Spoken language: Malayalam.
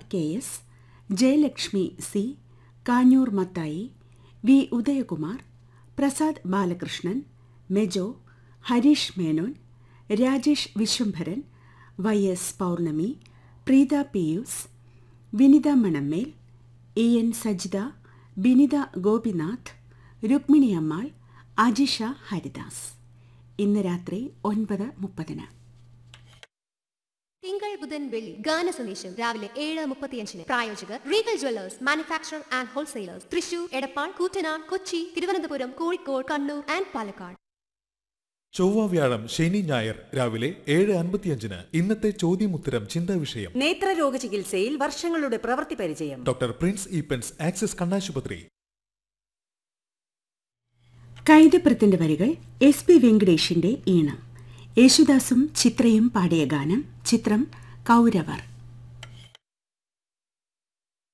K S Jayalakshmi C Kanjoor Mathai V Udayakumar Prasad Balakrishnan Mejo Harish Menon Rajesh Vishwambharan Y S Pournami Preetha Pius Vinitha Manammel A N Sajitha Binitha Gopinath Rukmini Ammal Ajisha Haridas ഇന്ന് രാത്രി ഒൻപത് മുപ്പതിന് തിങ്കൾ ബുധൻ വെള്ളി ഗാന സന്ദേശം രാവിലെ ഏഴ് മുപ്പത്തിയഞ്ചിന് പ്രായോജകർ Regal jewellers manufacture and wholesalers Thrissur Edappal Koottanad Kochi Thiruvananthapuram Kozhikode Kannur and Palakkad ചൊവ്വ വ്യാഴം ശനി ഞായർ രാവിലെ ഏഴ് അൻപത്തിയഞ്ചിന് ഇന്നത്തെ ചോദ്യമുത്തരം ചിന്താ വിഷയം നേത്രരോഗ ചികിത്സയിൽ വർഷങ്ങളുടെ പ്രവൃത്തി പരിചയം ഡോക്ടർ പ്രിൻസ് ഈപ്പൻസ് ആക്സിസ് കണ്ണാശുപത്രി കൈതപ്രത്തിന്റെ വരികൾ എസ് പി വെങ്കടേഷിന്റെ ഈണം യേശുദാസും ചിത്രയും പാടിയ ഗാനം ചിത്രം കൗരവർ